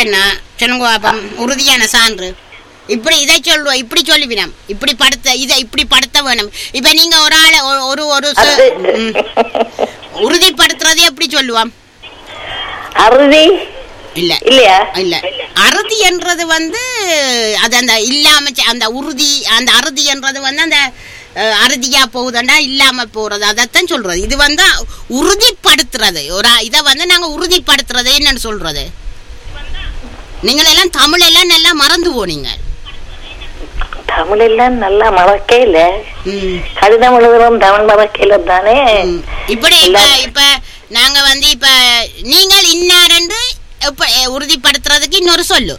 என்ன சொல்லுங்க பாப்போம் உறுதியான சான்று இப்படி இதை சொல்லுவோம் இப்படி சொல்லிவிடும் இப்படி படுத்த இதை இப்படி படுத்த வேணும் இப்ப நீங்க ஒரு ஆளை ஒரு- ஒரு ஒரு ச- அது ம். உறுதிப்படுத்துறதே எப்படி சொல்லுவோம் அறுதி இல்ல இல்லையா இல்ல அறுதி என்றது வந்து அது அந்த இல்லாம செ- அந்த உறுதி அந்த அறுதி என்றது வந்து அந்த அஹ், அறுதியா போகுதுண்டா இல்லாம போறது அதைத்தான் சொல்றது இது வந்து உறுதிப்படுத்துறது ஒரு இதை வந்து நாங்க உறுதிப்படுத்துறது என்னன்னு சொல்றது நீங்கள் எல்லாம் தமிழ் எல்லாம் நல்லா மறந்து போனீங்க தமிழ் எல்லாம் நல்லா மறக்கையில ம். கடிதம் எழுதுறோம் தமிழ் மறக்கையில தானே ம். இப்படி இப்ப இப்ப நாங்க வந்து இப்ப நீங்கள் இன்னாரென்று இப்ப அஹ், உறுதிப்படுத்துறதுக்கு இன்னொரு சொல்லு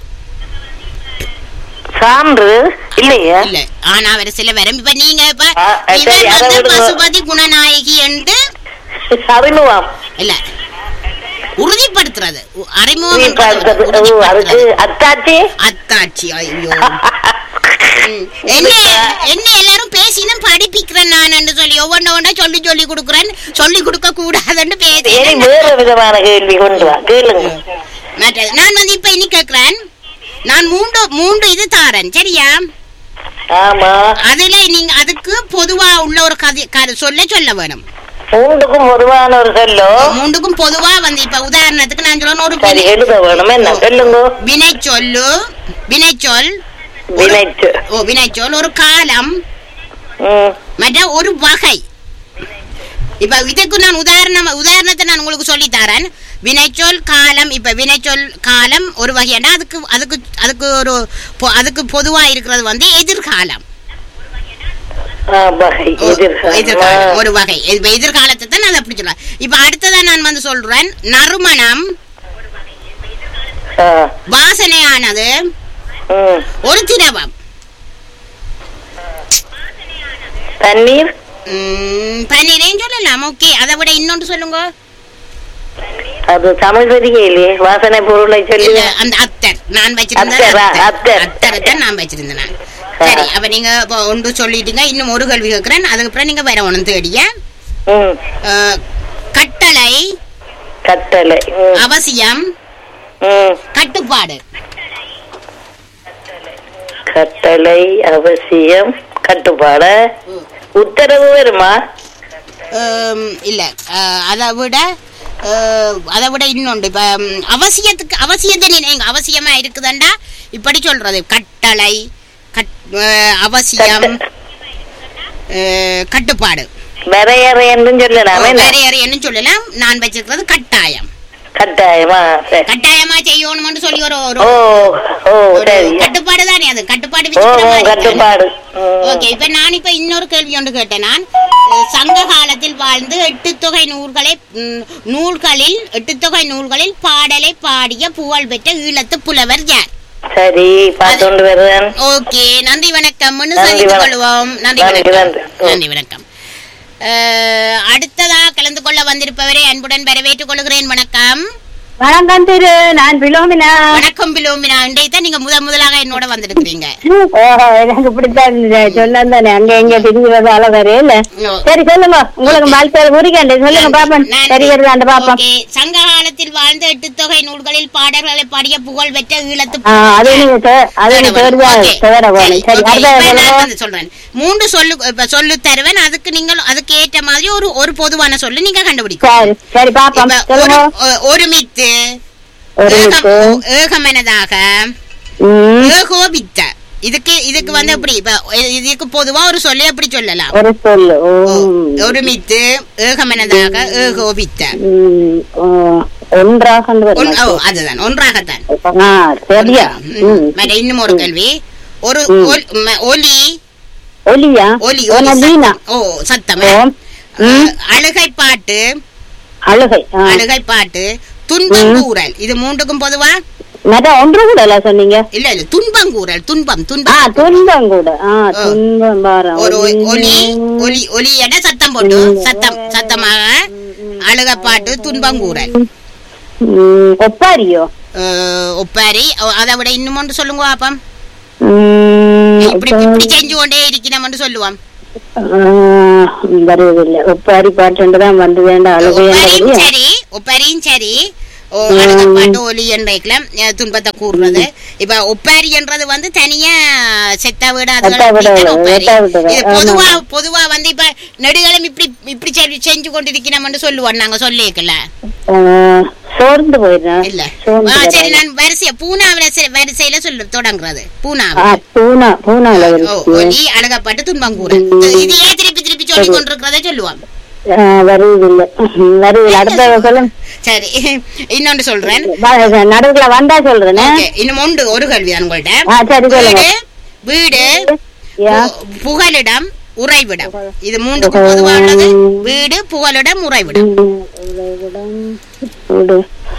சான்று இல்லையா இல்ல ஆனா அவர் சில வரும் இப்ப நீங்க இப்ப ஆ, இவர் சரி, அதை வந்து விடுங்க. பசுபதி குணநாயகி என்று அறிமுகம் இல்ல உறுதிப்படுத்துறது உ- அறிமுகம் நீ என்றது பார்த்தது, ஓ, அதுக்கு உறுதிப்படுத்துறது. அத்தாச்சி அத்தாட்சி ஐயோ ம். என்ன என்ன எல்லாரும் பேசினும் படிப்பிக்கிறேன் நான் என்று சொல்லி ஒவ்வொன்று ஒன்றா சொல்லி சொல்லி கொடுக்குறேன் சொல்லி கொடுக்க கூடாதுன்னு இனி பேசி வேற விதமான கேள்வி கொண்டு வா கேளுங்க மற்றது, நான் வந்து இப்ப இனி கேக்குறேன் நான் மூன்று மூன்று இது தாரேன் சரியா ஆமா அதுல நீங்க அதுக்கு பொதுவா உள்ள ஒரு கதை கரு- சொல்ல சொல்ல வேணும் மூன்றுக்கும் பொதுவான ஒரு சொல்லோ மூன்றுக்கும் பொதுவா வந்து இப்ப உதாரணத்துக்கு நான் சொல்லணும் ஒரு சரி வினை- எழுத வேணும் என்ன சொல்லுங்க வினை சொல்லு வினைச்சொல் வினைச்சு ஓ வினைச்சொல் ஒரு காலம் ம் மற்ற ஒரு வகை இப்ப இதுக்கு நான் உதாரணம் உதாரணத்தை நான் உங்களுக்கு சொல்லி தரேன் வினைச்சொல் காலம் இப்ப வினைச்சொல் காலம் ஒரு வகையானா அதுக்கு அதுக்கு அதுக்கு ஒரு பொ- அதுக்கு பொதுவா இருக்கிறது வந்து எதிர்காலம் ஆ, வகை ஓ, எதிர்காலம் எதிர்காலம் ஒரு வகை இப்ப எதிர்காலத்தை தான் நான் அப்படி சொல்றேன் இப்ப அடுத்ததா நான் வந்து சொல்றேன் நறுமணம் ஆ, வாசனையானது ம். ஒரு திரவம் தண்ணீர் உம், பன்னீரையும் சொல்லலாம் ஓகே அதை விட இன்னொன்று சொல்லுங்க அது தமிழ் தெரியலையே வாசனை பொருளை சொல்லி இல்ல அந்த அத்தர் நான் வச்சிருந்தேன் அத்தரா, அத்தர். அத்தர். அத்தரை தான் நான் வச்சிருந்தேன் நான். சரி அப்ப நீங்க இப்போ ஒன்று சொல்லிட்டீங்க இன்னும் ஒரு கேள்வி கேட்கிறேன் அதுக்கப்புறம் நீங்க வேற ஒன்று தேடிய ம் அஹ், கட்டளை கட்டளை ம், அவசியம் ம். கட்டுப்பாடு கட்டளை அவசியம் கட்டுப்பாடு உத்தரவு வருமா அம், இல்ல அஹ், அதை விட அஹ், அதை விட இன்னொன்று இப்ப ம், அவசியத்துக்கு அவசியத்தை நினைங்க அவசியமா இருக்குதுண்டா இப்படி சொல்றது கட்டளை கட் அஹ், அவசியம் அஹ், கட்டுப்பாடு வரையறை என்றும் சொல்லலாமே என்ன? வேற என்ன சொல்லலாம் நான் வச்சிருக்கிறது கட்டாயம் கட்டாயமா சரி கட்டாயமா செய்யணும்னு சொல்லி ஒரு ஒரு ஓ ஓ ஒரு சரி கட்டுப்பாடு தானே அது கட்டுப்பாடு ஓ வச்சுக்கிற ஓ, மாதிரி தானே. கட்டுப்பாடு ம். ஓகே இப்ப நான் இப்ப இன்னொரு கேள்வி ஒன்று கேட்டேன் நான் அஹ், சங்க காலத்தில் வாழ்ந்து எட்டு தொகை நூல்களை ம், நூல்களில் எட்டு தொகை நூல்களில் பாடலை பாடிய புகழ் பெற்ற ஈழத்து புலவர் யார் சரி பார்த்துண்டு வருவேன் ஓகே நன்றி வணக்கம் நன்றி சந்தித்துக் வணக்கம். கொள்வோம் நன்றி நன்றி, வணக்கம் நன்றி. ஓ. நன்றி வணக்கம் அஹ், அடுத்ததா கலந்து கொள்ள வந்திருப்பவரை அன்புடன் வரவேற்றுக் கொள்கிறேன் வணக்கம் வணக்கம் திரு நான் பிலோமினா வணக்கம் பிலோமினா இன்றைய தான் நீங்க முதல் முதலாக என்னோட வந்திருக்கிறீங்க ஓஹோ எனக்கு இப்படித்தான் சொன்னேன் தானே அங்க எங்க திரிகிறதால வரையில ஓ. சரி சொல்லுங்க உங்களுக்கு வாழ்க்கை முறிக்கண்டே சொல்லுங்க பாப்பன் நன்றி. சரி வருதாண்டு பாப்போம் ஓகே. சங்க காலத்தில் வாழ்ந்த எட்டு தொகை நூல்களில் பாடல்களை பாடிய புகழ் பெற்ற ஈழத்து ஆ, அது நீங்க தே- அது நீங்க தேர்வா ஓகே. தேட சரி, போகணும் சரி ஓகே. அடுத்த இப்ப நான் சொல்லுங்க வந்து சொல்றேன் மூன்று சொல்லு இப்ப சொல்லு தருவேன் அதுக்கு நீங்கள் அதுக்கு ஏற்ற மாதிரி ஒரு ஒரு பொதுவான சொல்லு நீங்க கண்டுபிடிக்கும் சரி சரி பாப்போம் இப்ப ஒரு சொல்லுங்க ஒ- ஒருமித்து ஒரு ஏகம்- மித்து. ஏகமனதாக ம், ஏகோபித்த இதுக்கு இதுக்கு வந்து எப்படி இப்ப இதுக்கு பொதுவா ஒரு சொல்லி எப்படி சொல்லலாம் ஒரு சொல்லு ஓ, ம், ஒருமித்து ஏகமனதாக ஏகோபித்த ம், ஓ, ஒன்றாக ஒன்- ஓ, அதுதான் ஒன்றாகத்தான் ஆ சரியா ம். மற்ற இன்னும் ஒரு கேள்வி ஒரு ம். ஒல்- ம- ஒலி ஒலியா ஒலி ஓ, ஒலி நவீனா சத்தம். ஓ சத்தம் ஓ, ம். அழுகை பாட்டு அழுகை ஆ. அழுகை பாட்டு துன்பங்கூறல் இது மூன்றுக்கும் பொதுவா மற்ற ஒன்று கூட இல்ல சொன்னீங்க இல்ல இல்ல துன்பங்கூறல் துன்பம் ஆ துன்பம் துன்பம் கூட ஆ ஓ. துன்பம் பாரு ஒரு ஒ- ஒலி ஒலி ஒலி என சத்தம் போட்டு சத்தம் சத்தமாக அழுகை பாட்டு துன்பங்கூறல் ம், ஒப்பாரியோ அஹ், ஒப்பாரி அ- அதை விட இன்னும் ஒன்று சொல்லுங்க பாப்பம் ம், இப்படி இப்படி செஞ்சு கொண்டே இருக்கணும்னு சொல்லுவோம் ஆ, வருவதில்லை ஒப்பாரி பாட்டுதான் வந்து வேண்டாம் ஒப்பாரியும் அழுகையா சரி ஒப்பாரியும் சரி ஓ, அழகப்பாட்டு ஒலி என்றைக்கலாம் துன்பத்தை கூறுறது இப்ப ஒப்பாரி என்றது வந்து தனியா செத்த வீடு செத்த வீடு, அதுகள் ஒப்பாரி செத்த வீடு, இது ஆமா. பொதுவா பொதுவா வந்து இப்ப நெடுகாலம் இப்படி இப்படி செஞ்சு- செஞ்சு கொண்டிருக்கிறோம்னு சொல்லுவோம் நாங்க சொல்லிக்கல அஹ், சோர்ந்து போயிடுறேன் இல்ல சோர்ந்து ஆ, சரி போயிடுறேன். நான் வரிசைய பூனாவில செ- வரிசையில சொல்லு தொடங்குறது பூனாவை ஆ, பூனா பூனால ஓ, இருக்கு ஒலி அழகப்பட்டு துன்பம் கூற இது ஏன் திருப்பி திருப்பி சொல்லி கொண்டிருக்கிறத சொல்லுவான் அஹ், வருவதில்லை வருவதில்லை அடுத்த சொல்லும் சரி இன்னொன்று சொல்றேன் நடுவுல வந்தா சொல்றேனே ஓகே இன்னும் உண்டு ஒரு கேள்வி தான் உங்கள்ட்ட ஆ, சரி சொல்லுங்க வீடு வீடு யா. பு- புகலிடம் உறைவிடம் இது மூன்றுக்கும் பொதுவானது வீடு புகலிடம் உறைவிடம் உறைவிடம், வீடு.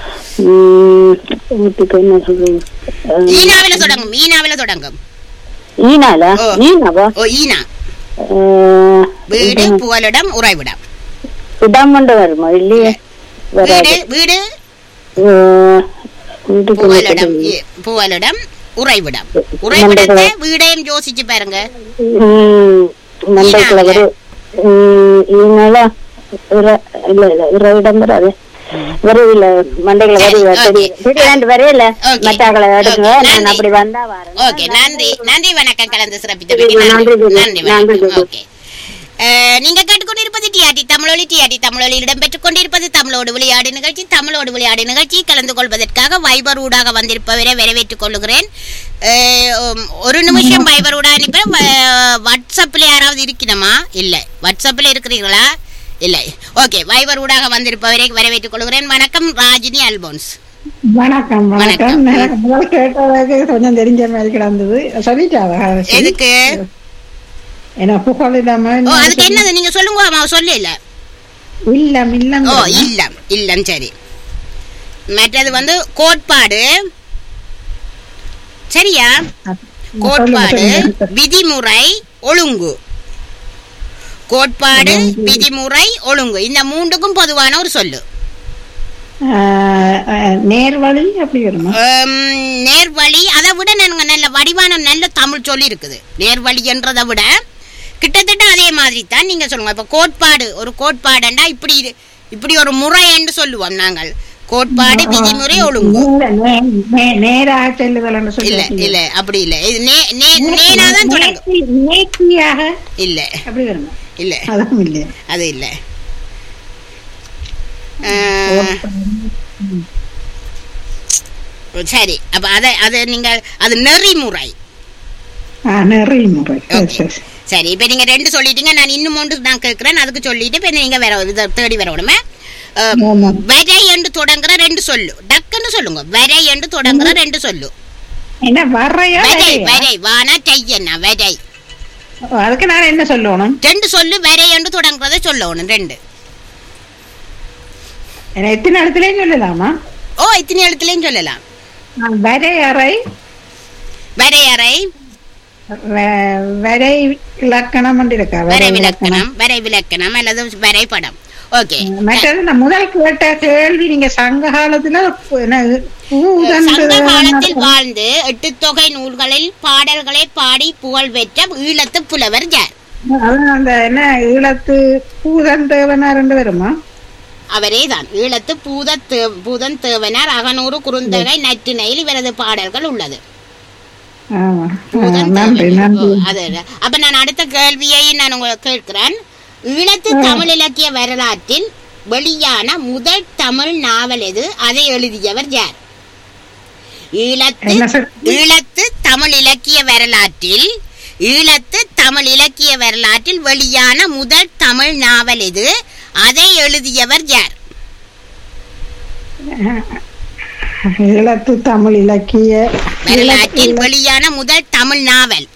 ம், வீட்டுக்கு என்ன சொல்றது அஹ், ஈனாவில தொடங்கும் ஈனாவில தொடங்கும் ஈனால ஓ. ஈனாவா ஓ ஈனா அஹ், வீடு புகலிடம் உறைவிடம் இடம் கொண்டு வருமா இல்லையே வராது வீடு வீடு அஹ், வீட்டுக்கு என்ன புகலிடம் சொல்றது? இ- புகலிடம் உறைவிடம் உறைவிடத்தை வீடையும் யோசிச்சு பாருங்க ம், மண்டைக்குள்ள ஈனாவில. வரும் ம், ஈனால இர- இல்ல இல்ல இடம் வராது வருவில்ல மண்டைக்குள்ள சரி, வருவா okay. தெரியும் திடீரென்று வரையில Okay. மத்தாக்களை எடுங்க Okay, நான் நன்றி. அப்படி வந்தா வரேன் ஓகே நன்றி நன்றி வணக்கம் கலந்து சிறப்பித்தமைக்கு நன்றி, நன்றி நன்றி, நன்றி நன்றி, வணக்கம் நன்றி. ஓகே அஹ், நீங்க கேட்டுக்கொண்டிருப்பது டிஆர்டி தமிழொலி டிஆர்டி தமிழொலியில் இடம்பெற்றுக் கொண்டிருப்பது தமிழோடு விளையாடு நிகழ்ச்சி தமிழோடு விளையாடு நிகழ்ச்சி கலந்து கொள்வதற்காக வைபர் ஊடாக வந்திருப்பவரை வரவேற்றுக் கொள்ளுகிறேன் அஹ், உம், ஒரு நிமிஷம் வைபர் ஊடாக அனுப்பி வாட்ஸ்அப்பில் யாராவது இருக்கணுமா இல்லை வாட்ஸ்அப்பில் இருக்கிறீர்களா இல்லை ஓகே வைபர் ஊடாக வந்திருப்பவரை வரவேற்றுக் கொள்கிறேன் வணக்கம் ராஜினி அல்போன்ஸ் வணக்கம் வணக்கம். வணக்கம் எனக்கு முதல் கேட்டதுக்கு கொஞ்சம் தெரிஞ்ச மாதிரி கிடந்தது சொல்லிட்டாவா எதுக்கு ஏன்னா புகழிடாம ஓ அதுக்கு என்னது நீங்க சொல்லுங்க அம்மா சொல்லல இல்லம் இல்லம் ஓ இல்லம் இல்லம் சரி மற்றது வந்து கோட்பாடு சரியா கோட்பாடு விதிமுறை ஒழுங்கு கோட்பாடு விதிமுறை ஒழுங்கு இந்த மூன்றுக்கும் பொதுவான ஒரு சொல்லு நேர்வழி அப்படி வருமா ஹம், நேர்வழி அதை விட நாங்க நல்ல வடிவான நல்ல தமிழ் சொல்லி இருக்குது நேர்வழி என்றதை விட கிட்டத்தட்ட அதே மாதிரி தான் நீங்க சொல்லுங்க இப்ப கோட்பாடு ஒரு கோட்பாடுண்டா இப்படி இரு- இப்படி ஒரு முறை என்று சொல்லுவோம் நாங்கள் கோட்பாடு விதிமுறை ஒழுங்கு இல்ல, நே- நே- நேராக செல்லுதல் என்று இல்ல சொல்லி இல்ல அப்படி இல்ல இது நே நே நேராதான் தொடங்கும் நேர்த்தி- நேர்த்தியாக இல்ல அப்படி வருமா இல்ல அதுவும் இல்லையா அது இல்ல அஹ், சரி அப்ப அத அது நீங்க அது நெறிமுறை ஆ, நெறிமுறை சரி, சரி சரி இப்ப நீங்க ரெண்டு சொல்லிட்டீங்க நான் இன்னும் ஒன்று நான் கேட்கிறேன் அதுக்கு சொல்லிட்டு இப்ப நீங்க வேற இதை தேடி வரணுமே அஹ், ஆமா. வரை என்று தொடங்குற ரெண்டு சொல்லு டக்குன்னு சொல்லுங்க வரை என்று தொடங்குற ரெண்டு சொல்லு என்ன வர்றையா வரை வரையா? வரை வானா டையன்னா வரை அதுக்கு நான் என்ன சொல்லணும் ரெண்டு சொல்லு வரை என்று தொடங்குறத சொல்லணும் ரெண்டு என்ன எத்தனை இடத்துலயும் சொல்லலாமா ஓ இத்தனை எழுத்துலயும் சொல்லலாம் நான் வரையறை வரையறை வ- வரை இலக்கணம் என்று இருக்கா வரை விளக்கணம் வரை விளக்கணம் அல்லது வரைபடம் ஓகே மற்றது நான் முதல் கேட்ட கேள்வி நீங்க சங்க காலத்துல என்ன, பூதன் சங்க காலத்தில் வாழ்ந்து எட்டு தொகை நூல்களில் பாடல்களை பாடி புகழ் பெற்ற ஈழத்து புலவர் யார் அதான் அந்த என்ன ஈழத்து பூதன் தேவனார் என்று வருமா அவரே தான் ஈழத்து பூத தே- பூதன் தேவனார் அகனூறு குறுந்தகை நற்றிணையில் இவரது பாடல்கள் உள்ளது ஆமா ஆ, பூதன் நன்றி தேவனார். நன்றி ஓ, அது அப்ப நான் அடுத்த கேள்வியை நான் உங்களுக்கு கேட்கிறேன் ஈழத்து தமிழ் இலக்கிய வரலாற்றில் வெளியான முதல் தமிழ் நாவல் எது அதை எழுதியவர் யார் ஈழத்து என்ன சொல்- ஈழத்து தமிழ் இலக்கிய வரலாற்றில் ஈழத்து தமிழ் இலக்கிய வரலாற்றில் வெளியான முதல் தமிழ் நாவல் எது அதை எழுதியவர் யார் ஈழத்து தமிழ் இலக்கிய வரலாற்றில் வெளியான முதல் தமிழ் நாவல்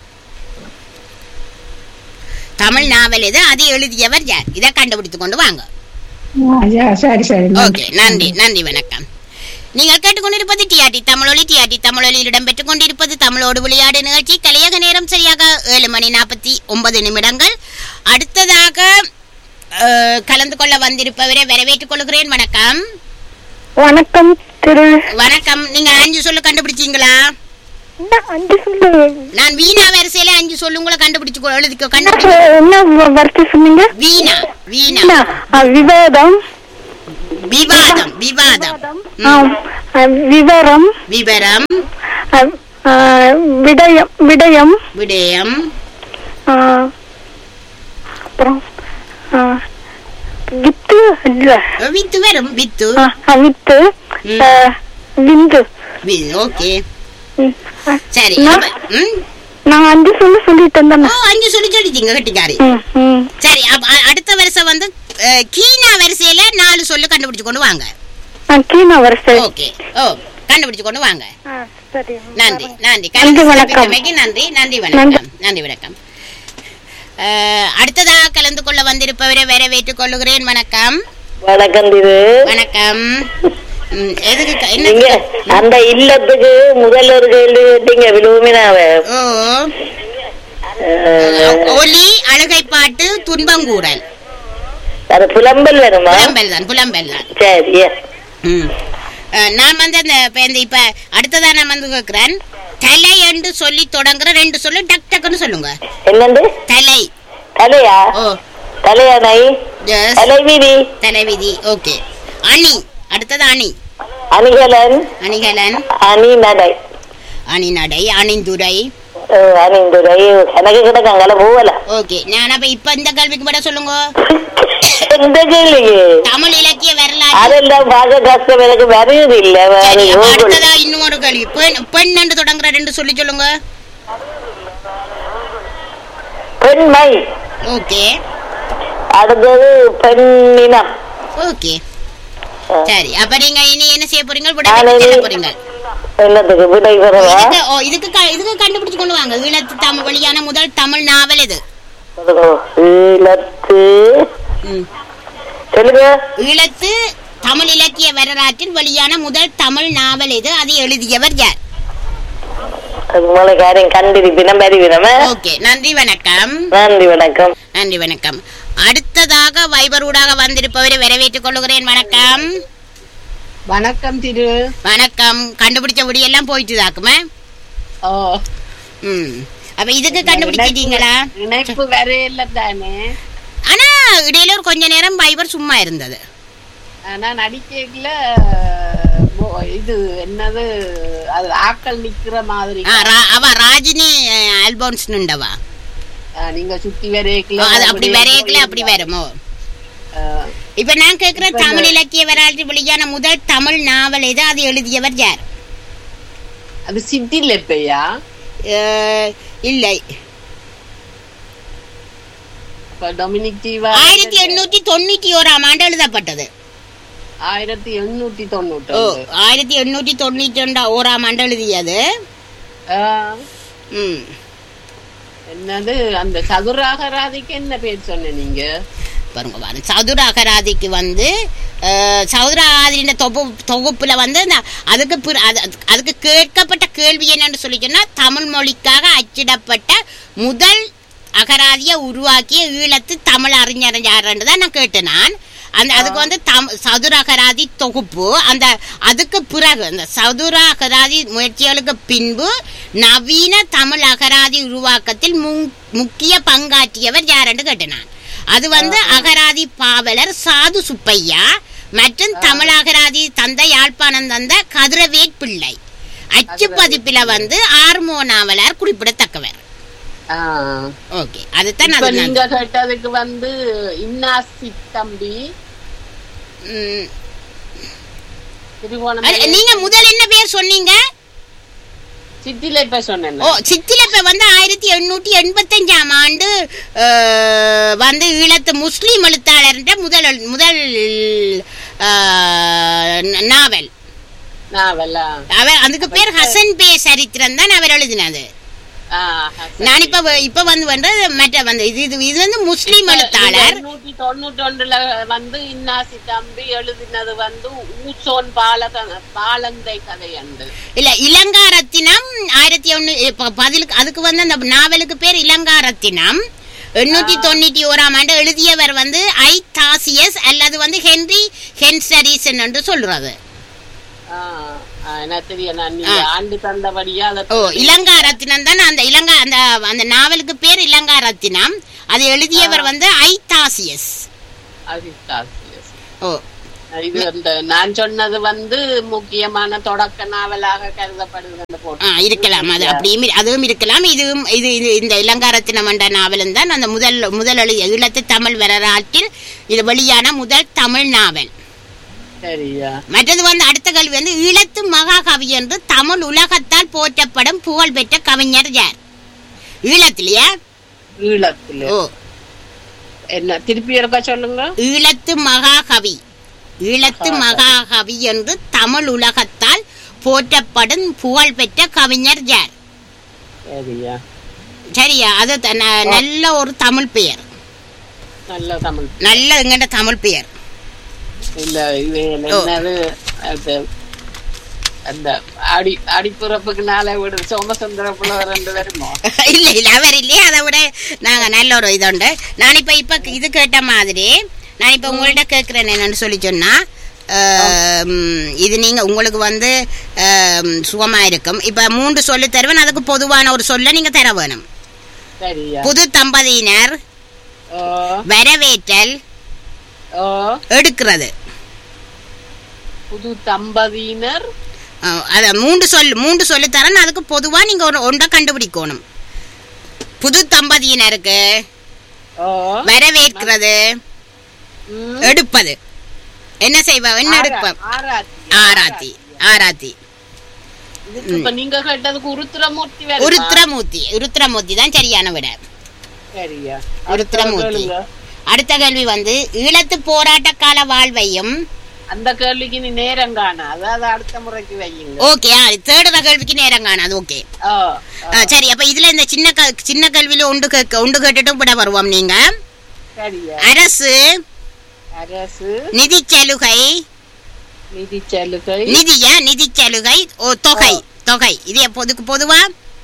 தமிழ் நாவல் எது அதை எழுதியவர் யார் இதை கண்டுபிடித்து கொண்டு வாங்க ஆ, யா, சரி சரி ஓகே நன்றி நன்றி வணக்கம் நீங்கள் கேட்டுக்கொண்டிருப்பது டிஆர்டி தமிழொலி டிஆர்டி தமிழொலியில் இடம்பெற்றுக் கொண்டிருப்பது தமிழோடு விளையாடு நிகழ்ச்சி கலையக நேரம் சரியாக ஏழு மணி நாற்பத்தி ஒன்பது நிமிடங்கள் அடுத்ததாக அஹ், கலந்து கொள்ள வந்திருப்பவரை வரவேற்றுக் கொள்கிறேன் வணக்கம் வணக்கம் திரு வணக்கம் நீங்க அஞ்சு சொல்லு கண்டுபிடிச்சீங்களா என்ன அஞ்சு சொல்லு நான் வீணா வரிசையில அஞ்சு சொல்லு உங்களை கண்டுபிடிச்சு கொ- எழுதிக்கோ கண்டுபிடிச்சு என்ன வார்த்தை சொன்னீங்க வீணா வீணா என்ன? ஆ, விவேகம் விவாதம் விவாதம் ம். ஆம். அஹ், விவரம் விவரம் அஹ், அஹ், விடயம் விடயம் விடயம் அஹ், அப்புறம் அஹ், வித்து இல்ல வித்து வரும் வித்து அஹ், அஹ், வித்து ம். அஹ், விந்து வி- ஓகே ம். அஹ், சரி நான்- அப்ப- ம்? நான் அஞ்சு சொல்லி சொல்லிட்டு ஓ இருந்தேன் அஞ்சு சொல்லி சொல்லிட்டீங்க கட்டிக்காரி ம், ம். சரி அப்ப அ- அடுத்த வருஷம் வந்து அஹ், கீனா வரிசையில நாலு சொல்லு கண்டுபிடிச்சு கொண்டு வாங்க அஹ், கீழே வரிசை ஓகே ஓ கண்டுபிடிச்சு கொண்டு வாங்க அஹ், சரி நன்றி நன்றி நன்றி, கலந்து வணக்கம். சிறப்பித்தமைக்கு நன்றி நன்றி வணக்கம் நன்றி வணக்கம் அஹ், அடுத்ததாக கலந்து கொள்ள வந்திருப்பவரை வரவேற்றுக் கொள்ளுகிறேன் வணக்கம் வணக்கம் திரு வணக்கம் ம், எதுக்கு க- நீங்க என்ன அந்த இல்லத்துக்கு முதல்ல ஒரு கேள்வி கேட்டீங்க விழுமினாவ ஓ ஒலி அழுகை பாட்டு துன்பங்கூடல் அது புலம்பல் வருமா புலம்பல் தான் புலம்பல் தான் சரி ம். அஹ், நான் வந்து அந்த இப்ப இந்த இப்ப அடுத்ததா நான் வந்து கேட்கிறேன் தலை என்று சொல்லி தொடங்குற ரெண்டு சொல்லு டக் டக்குன்னு சொல்லுங்க என்னண்டு தலை தலையா ஓ தலையானை எஸ் தலைவிதி தலைவிதி ஓகே அணி அடுத்தது அணி அணிகலன் அணிகலன் அணி நடை அணிநடை அணிந்துரை அஹ், அணிந்துரை எனக்கு கிடக்காங்கல போகல ஓகே நான் அப்ப இப்ப இந்த கேள்விக்கு விட சொல்லுங்க எந்த கேள்வி தமிழ் இலக்கிய வரலாறு அதெல்லாம் பார்க்க கஷ்டம் எனக்கு வருது இல்ல வேற சரி அப்ப யோகம். அடுத்ததா இன்னும் ஒரு கேள்வி பெண் பெண் என்று தொடங்குற ரெண்டு சொல்லி சொல்லுங்க பெண்மை ஓகே அடுத்தது பெண்ணினம் ஓகே ஆ. சரி அப்ப நீங்க இனி என்ன செய்ய போறீங்க நான் விட இனி- சொல்ல போறீங்க என்னத்துக்கு விடை பெறவா இதுக்கு ஓ இதுக்கு க- இதுக்கு கண்டுபிடிச்சு கொண்டு வாங்க ஈழத்து தமிழ் வெளியான முதல் தமிழ் நாவல் இது ஈழத்து ம். சொல்லுங்க ஈழத்து தமிழ் இலக்கிய வரலாற்றில் வெளியான முதல் தமிழ் நாவல் இது அதை எழுதியவர் யார் அது மூளை காரியம் கண்டிருப்பினம் அறிவினம ஓகே நன்றி வணக்கம் நன்றி வணக்கம் நன்றி வணக்கம் அடுத்ததாக வைபரூடாக வந்திருப்பவரை வரவேற்றுக் கொள்கிறேன் வணக்கம் வணக்கம் திரு வணக்கம் கண்டுபிடிச்ச எல்லாம் போயிட்டு தாக்குமே ஓ ம் அப்ப இதுக்கு கண்டுபிடிச்சிட்டீங்களா இணைப்பு வரையில தானே ஆனா இடையில ஒரு கொஞ்ச நேரம் வைபர் சும்மா இருந்தது ஆனா நடிக்கல இது என்னது அது ஆக்கள் நிக்கிற மாதிரி ஆ, ரா- அவ ராஜினி ஆல்போன்ஸ் நின்றவா ஆ, நீங்க சுத்தி வரைக்கல அது அப்படி வரையக்கல அப்படி வருமோ இப்ப நான் கேக்குற தமிழ் இலக்கிய வரலாற்று வெளியான முதல் தமிழ் நாவல் இது அது எழுதியவர் யார் அது சித்தி லெப்பையா அஹ், இல்லை இப்ப டொமினிக் தீவா ஆயிரத்தி எண்ணூத்தி தொண்ணூத்தி ஓராம் ஆண்டு எழுதப்பட்டது ஆயிரத்தி எண்ணூத்தி தொண்ணூற்றி ஓ ஆயிரத்தி எண்ணூத்தி தொண்ணூத்தி ரெண்டா ஓராம் ஆண்டு எழுதியது ம் என்னது அந்த சதுராகராதிக்கு என்ன பேர் சொன்ன நீங்க பாருங்க பாருங்க சதுர அகராதிக்கு வந்து அஹ், சதுர அகராதியின் தொகு தொகுப்புல வந்து இந்த அதுக்கு பிற- அது- அது- அதுக்கு கேட்கப்பட்ட கேள்வி என்னன்னு சொல்லி சொன்னா தமிழ் மொழிக்காக அச்சிடப்பட்ட முதல் அகராதியை உருவாக்கிய ஈழத்து தமிழ் அறிஞர் யாருன்னு தான் நான் கேட்டேன் நான் அந்த அதுக்கு வந்து தம் சதுர அகராதி தொகுப்பு அந்த அதுக்கு பிறகு அந்த சதுர அகராதி முயற்சிகளுக்கு பின்பு நவீன தமிழ் அகராதி உருவாக்கத்தில் முன்- முக்கிய பங்காற்றியவர் யாருன்னு கேட்டேன் நான் அது வந்து அகராதி பாவலர் சாது சுப்பையா மற்றும் தமிழ் அகராதி தந்த யாழ்ப்பாணம் தந்த கதிரவேட் பிள்ளை அச்சு பதிப்பில வந்து ஆர்மோ நாவலர் குறிப்பிடத்தக்கவர் ஆ. ஓகே அதுதான் இப்ப அது நீங்க கேட்டதுக்கு வந்து இன்னாசி தம்பி ம், திருவோணமலை அ- நீங்க முதல் என்ன பேர் சொன்னீங்க சித்தில இப்ப சொன்னேன் ஓ சித்திலப்ப வந்து ஆயிரத்தி எண்ணூத்தி எண்பத்தஞ்சாம் ஆண்டு அஹ், வந்து ஈழத்து முஸ்லீம் எழுத்தாளர் முதல் எழு- முதல் அஹ், ந- நாவல் நாவலா அவர் அதுக்கு பேர் ஹசன் பே சரித்திரம் தான் அவர் எழுதினது ஆ, நான் இப்ப வ- இப்ப வந்து வந்து மற்ற வந்து இது இது இது வந்து முஸ்லீம் எழுத்தாளர் எண்ணூத்தி தொண்ணூத்தி ஒன்றுல வந்து இன்னாசி தம்பி எழுதினது வந்து ஊசோன் பாலக பாலந்தை கதை அண்டு இல்ல இளங்காரத்தினம் ஆயிரத்தி ஒண்ணு இப்ப பதிலுக்கு அதுக்கு வந்து அந்த நாவலுக்கு பேர் இளங்காரத்தினம் எண்ணூத்தி தொண்ணூத்தி ஓராம் ஆண்டு எழுதியவர் வந்து ஐ தாசியஸ் அல்லது வந்து ஹென்றி ஹென்சரிசன் என்று சொல்றது ஆ, ஆ, எனக்கு தெரியும் நான் நீங்க ஆ. ஆண்டு தந்தபடியா அதை ஓ இளங்காரத்தினம் தான் அந்த இளங்கா அந்த அந்த நாவலுக்கு பேர் இளங்காரத்தினம் அதை எழுதியவர் வந்து ஐ தாசியஸ் அரிஸ்டாசியஸ். ஓ இது இந்த நான் சொன்னது வந்து முக்கியமான தொடக்க நாவலாக கருதப்படுகிறது போட்டு ஆ, இருக்கலாம் அது அப்படியும் இரு- அதுவும் இருக்கலாம் இதுவும் இது இது இந்த இளங்காரத்தினம் என்ற நாவலும் தான் அந்த முதல் முதல் எழு- ஈழத்து தமிழ் வரலாற்றில் இது வெளியான முதல் தமிழ் நாவல் சரியா மற்றது வந்து அடுத்த கேள்வி வந்து ஈழத்து மகாகவி என்று தமிழ் உலகத்தால் போற்றப்படும் புகழ்பெற்ற கவிஞர் யார் ஈழத்திலேயா ஈழத்துல ஓ என்ன திருப்பி இருக்க சொல்லுங்க ஈழத்து மகாகவி ஈழத்து மகாகவி என்று தமிழ் உலகத்தால் போற்றப்படும் புகழ்பெற்ற கவிஞர் யார் சரியா சரியா அது த- ந- நல்ல ஒரு தமிழ் பெயர் நல்ல தமிழ் நல்ல எங்கட தமிழ் பெயர் இல்ல இது என்னது அது அந்த அடி அடிப்புறப்புக்கு நாளை விடு சோமசுந்தர புலவர் ரெண்டு பேருமோ இல்ல இல்ல அவர் இல்லையே அதை விட நாங்க நல்ல ஒரு இது உண்டு நான் இப்ப இப்ப இது கேட்ட மாதிரி நான் இப்ப உங்கள்ட்ட கேக்குறேன் என்னன்னு சொல்லி சொன்னா ஆம், இது நீங்க உங்களுக்கு வந்து ஆம், சுகமா இருக்கும் இப்ப மூன்று சொல்லு தருவேன் அதுக்கு பொதுவான ஒரு சொல்ல நீங்க தர வேணும் சரியா புது தம்பதியினர் ஓ வரவேற்றல் ஓ எடுக்கிறது புது தம்பதியினர் அஹ், அத மூன்று சொல் மூன்று சொல்லு தரேன் அதுக்கு பொதுவா நீங்க ஒரு ஒன்றை கண்டுபிடிக்கணும் புது தம்பதியினருக்கு ஓ வரவேற்கிறது ம். எடுப்பது என்ன செய்வ என்ன எடுப்ப ஆராத்தி ஆராத்தி ஆராத்தி இதுக்கு இப்ப நீங்க கேட்டதுக்கு உருத்திரமூர்த்தி வருமா? உருத்திரமூர்த்தி உருத்திரமூர்த்தி தான் சரியான விட சரியா உருத்திரமூர்த்தி கேளுங்க. அடுத்த கேள்வி வந்து ஈழத்து போராட்ட கால வாழ்வையும் அந்த கேள்விக்கு நீ நேரம் காண அதாவது அடுத்த முறைக்கு வையுங்க ஓகே தேடுற கேள்விக்கு நேரம் காணாது ஓகே ஓ சரி அப்ப இதுல இந்த சின்ன க- சின்ன கேள்வியில ஒன்று கேட்க ஒன்று கேட்டுட்டு விட வருவோம் நீங்க சரியா அரசு அரசு நிதி சலுகை நிதி சலுகை நிதியா நிதி சலுகை ஓ தொகை தொகை இது எப்போதுக்கு பொதுவா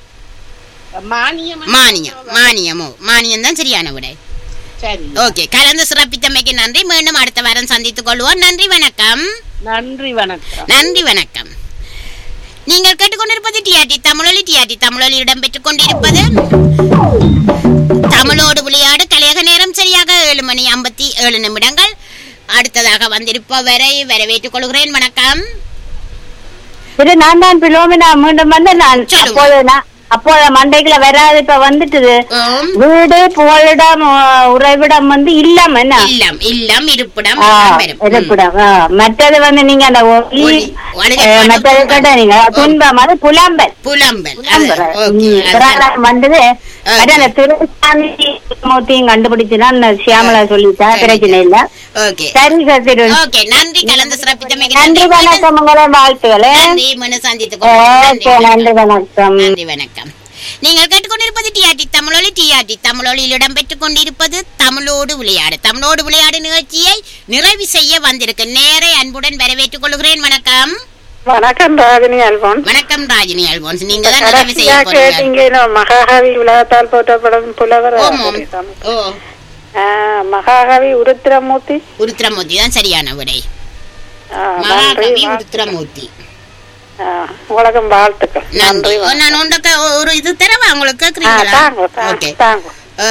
மானியம் மானியம் மானியமோ மானியம் தான் சரியான விடை சரி ஓகே கலந்து சிறப்பித்தமைக்கு நன்றி மீண்டும் அடுத்த வாரம் சந்தித்துக் கொள்வோம் நன்றி வணக்கம் நன்றி வணக்கம் நன்றி வணக்கம் நீங்கள் கேட்டுக்கொண்டிருப்பது டிஆர்டி தமிழொலி டிஆர்டி தமிழொலி இடம்பெற்றுக் கொண்டிருப்பது தமிழோடு விளையாடு கலையக நேரம் சரியாக ஏழு மணி ஐம்பத்தி ஏழு நிமிடங்கள் அடுத்ததாக வந்திருப்பவரை வரவேற்றுக் கொள்கிறேன் வணக்கம் இது நான் தான் பிலோமினா மீண்டும் வந்து நான் சொல்லுங்க. அப்போது நான் அப்போது மண்டைக்குள்ள வராது இப்ப வந்துட்டுது ஓம் வீடு புகழிடம் உ- உறைவிடம் வந்து இல்லம் என்ன இல்லம் இல்லம் இருப்பிடம் ஆ, எல்லாம் வரும் ம். இருப்பிடம் ஆ, மற்றது வந்து நீங்க அந்த ஒலி ஒலி, ஒலிகை அஹ், பாடு, மற்றது துன்பம். கேட்ட நீங்க துன்பம் அது புலம்பல் புலம்பல் அது, புலம்பல். ஓகே, ம், அது புராணம் வந்தது ஓகே. அது அந்த திருசாமி மூர்த்தியும் கண்டுபிடிச்சுதான் சியாமலா சொல்லிட்டா சரி. பிரச்சனை இல்ல ஓகே சரி சரி ஓகே நன்றி கலந்து சிறப்பித்தமைக்கு நன்றி நன்றி வணக்கம் உங்களை வாழ்த்துக்களே நன்றி மனு சந்தித்துக் கொள்வோம். நன்றி ஓகே வணக்கம். நன்றி வணக்கம் நன்றி வணக்கம் நீங்கள் கேட்டுக்கொண்டிருப்பது டிஆர்டி தமிழொலி டிஆர்டி தமிழொலியில் இடம்பெற்றுக் கொண்டிருப்பது தமிழோடு விளையாடு தமிழோடு விளையாடு நிகழ்ச்சியை நிறைவு செய்ய வந்திருக்கு நேரை அன்புடன் வரவேற்றுக் கொள்கிறேன் வணக்கம் வணக்கம் ராகினி அல்போன் வணக்கம் ராஜினி அல்போன்ஸ் நீங்க தான் நிறைவு செய்ய கடைசியா போறீங்க கேட்டீங்க மகாகவி உலகத்தால் போற்றப்படும் புலவர் ஓமம் ஓ ஆ, மகாகவி உருத்திரமூர்த்தி உருத்திரமூர்த்தி தான் சரியான விடை ஆ, நன்றி மகாகவி வா- உருத்திரமூர்த்தி ஆ, உலகம் வாழ்த்துக்கள் நன்றி நன்றி ஓ, நான் உண்டக்க ஒரு இது தரவா உங்களுக்கு ஆ, கேக்குறீங்களா தாங்க தா- ஓகே தாங்க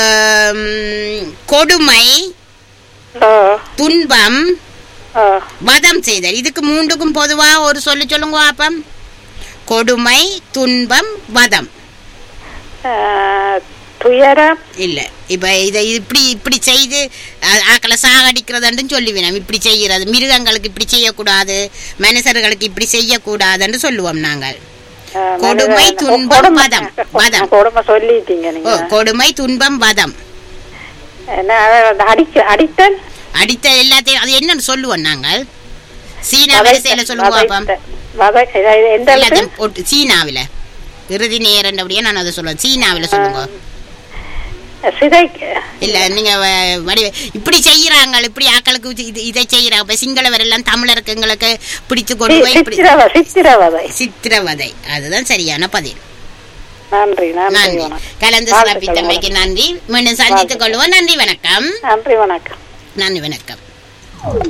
ஆம், கொடுமை ஓ துன்பம் ஓ வதம் செய்தல் இதுக்கு மூன்றுக்கும் பொதுவா ஒரு சொல்லு சொல்லுங்க பாப்பம் கொடுமை துன்பம் வதம் ஆ, துயரம் இல்ல இப்ப இதை இப்படி இப்படி செய்து அ- ஆக்களை சாகடிக்கிறதுன்னு சொல்லுவேன் இப்படி செய்கிறது மிருகங்களுக்கு இப்படி செய்யக்கூடாது மனுஷர்களுக்கு இப்படி செய்யக்கூடாதுன்னு சொல்லுவோம் நாங்கள் ஆ, கொடுமை, மனிதன். துன்பம், கொடுமை. வதம். வதம். கொடுமை சொல்லிட்டீங்க ஓ, நீங்க கொடுமை துன்பம் வதம் என்ன அது அடிக்க அடித்தல் அடித்த எல்லாத்தையும் அது என்னன்னு சொல்லுவோம் நாங்கள் சீனா வரிசையில சொல்லுவோம் பாப்பம் வதை- இது எந்த எழுத்து? எல்லாத்தையும் போட்டு சீனாவில இறுதி நேரண்டபடியே நான் அதை சொல்லுவேன் சீனாவில சொல்லுங்க சிதைக்க இல்ல நீங்க வ- வடி இப்படி செய்யறாங்க இப்படி ஆக்களுக்கு இது- இது இதை செய்யறாங்க இப்ப சிங்களவர் எல்லாம் தமிழருக்கு எங்களுக்கு பிடிச்சு கொண்டு போய் இப்படி சித்திரவ சித்திரவதை சித்திரவதை அதுதான் சரியான பதில் நன்றி நன்றி நன்றி வணக்கம் கலந்து வாழ்த்துக்கள், சிறப்பித்தமைக்கு நன்றி மீண்டும் சந்தித்துக் கொள்வோம் நன்றி வணக்கம் நன்றி வணக்கம் நன்றி வணக்கம்